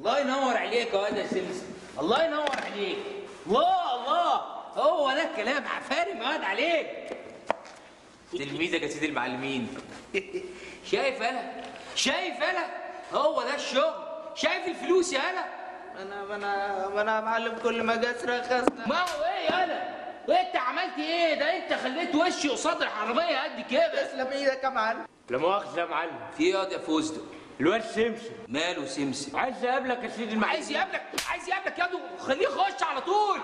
الله ينور عليك يا واد يا سمسم الله ينور عليك الله الله هو ده الكلام عفارم يا واد عليك تلميذك يا سيدي المعلمين شايف انا شايف انا هو ده الشغل شايف الفلوس يا انا انا ما انا ما انا يا معلم كل ما جت رخصنا ما هو ايه يا انا وانت عملت ايه ده انت خليت وشي قصاد الحراميه قد كده تسلم ايدك يا معلم لا مؤاخذة يا معلم في ايه يا واد يا فوزدو الواد سمسم ماله سمسم عايز اقابلك يا سيدي المعلم عايز يقابلك عايز يقابلك يا خليه يخش على طول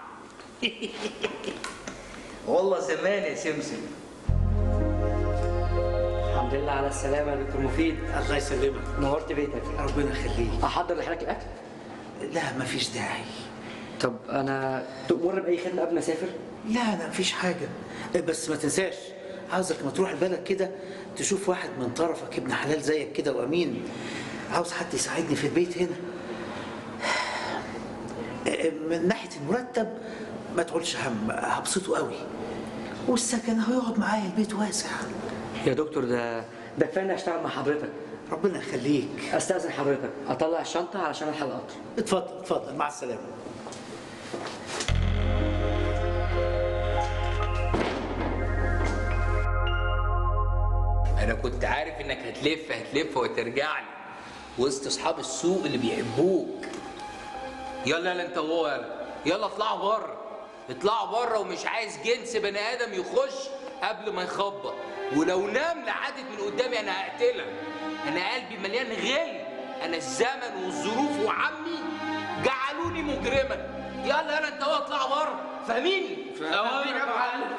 والله زمان يا سمسم الحمد لله على السلامة يا دكتور مفيد الله يسلمك نورت بيتك ربنا يخليك أحضر لحضرتك الأكل لا مفيش داعي طب أنا تأمر بأي خدمة قبل ما أسافر؟ لا لا مفيش حاجة بس ما تنساش عاوزك لما تروح البلد كده تشوف واحد من طرفك ابن حلال زيك كده وأمين عاوز حد يساعدني في البيت هنا من ناحية المرتب ما تقولش هم هبسطه قوي والسكن هيقعد معايا البيت واسع يا دكتور ده ده كفاية إني أشتغل مع حضرتك ربنا يخليك أستأذن حضرتك أطلع الشنطة علشان ألحق القطر اتفضل اتفضل مع السلامة انا كنت عارف انك هتلف هتلف وترجع لي وسط اصحاب السوق اللي بيحبوك يلا يلا انت وهو يلا يلا اطلعوا بره اطلعوا بره ومش عايز جنس بني ادم يخش قبل ما يخبط ولو نام لعدت من قدامي انا هقتلك انا قلبي مليان غل انا الزمن والظروف وعمي جعلوني مجرما يلا يلا انت وهو اطلعوا بره فاهميني فاهمين يا معلم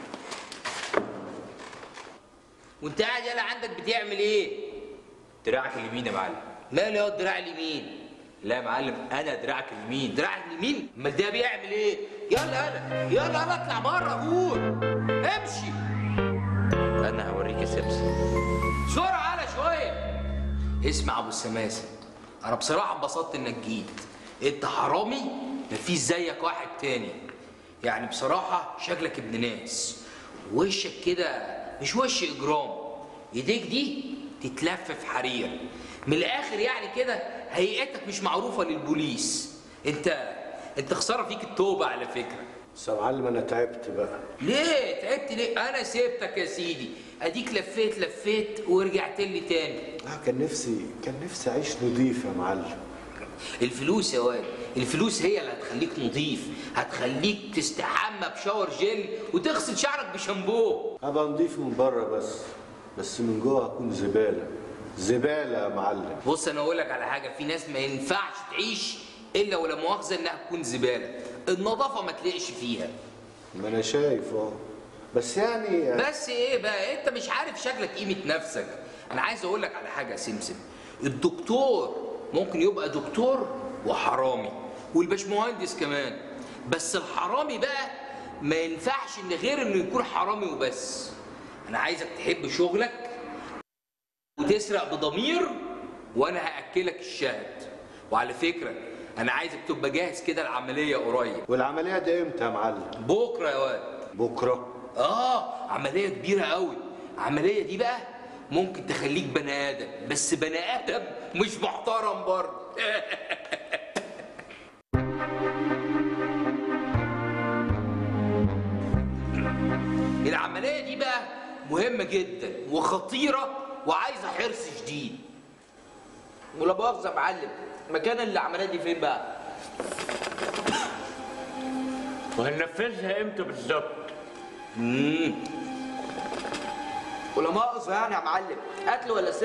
وانت قاعد يلا عندك بتعمل ايه؟ دراعك اليمين يا معلم ماله يا دراع اليمين؟ لا يا معلم انا دراعك اليمين دراع اليمين؟ امال ده بيعمل ايه؟ يلا يلا يلا يلا اطلع بره قول امشي انا هوريك يا سمسم بسرعه على شويه اسمع ابو السماسه انا بصراحه اتبسطت انك جيت انت حرامي مفيش زيك واحد تاني يعني بصراحه شكلك ابن ناس وشك كده مش وش اجرام ايديك دي تتلف في حرير من الاخر يعني كده هيئتك مش معروفه للبوليس انت انت خساره فيك التوبه على فكره بس يا معلم انا تعبت بقى ليه تعبت ليه انا سيبتك يا سيدي اديك لفيت لفيت ورجعت لي تاني لا كان نفسي كان نفسي اعيش نضيف يا معلم الفلوس يا واد الفلوس هي اللي هتخليك نظيف هتخليك تستحمى بشاور جل وتغسل شعرك بشامبو ابقى نضيف من بره بس بس من جوه هكون زباله زباله يا معلم بص انا اقول لك على حاجه في ناس ما ينفعش تعيش الا ولا مؤاخذه انها تكون زباله النظافه ما تلاقيش فيها ما انا شايف اه بس يعني بس ايه بقى انت مش عارف شكلك قيمه نفسك انا عايز اقول لك على حاجه يا سمسم الدكتور ممكن يبقى دكتور وحرامي والباشمهندس كمان بس الحرامي بقى ما ينفعش ان غير انه يكون حرامي وبس انا عايزك تحب شغلك وتسرق بضمير وانا هاكلك الشهد وعلى فكره انا عايزك تبقى جاهز كده العمليه قريب والعمليه دي امتى يا معلم بكره يا واد بكره اه عمليه كبيره قوي العمليه دي بقى ممكن تخليك بني ادم بس بني ادم مش محترم برضه العمليه دي بقى مهمه جدا وخطيره وعايزه حرص شديد ولا مؤاخذه يا معلم مكان العمليه دي فين بقى؟ وهننفذها امتى بالظبط ولا مؤاخذه يعني يا معلم قتل ولا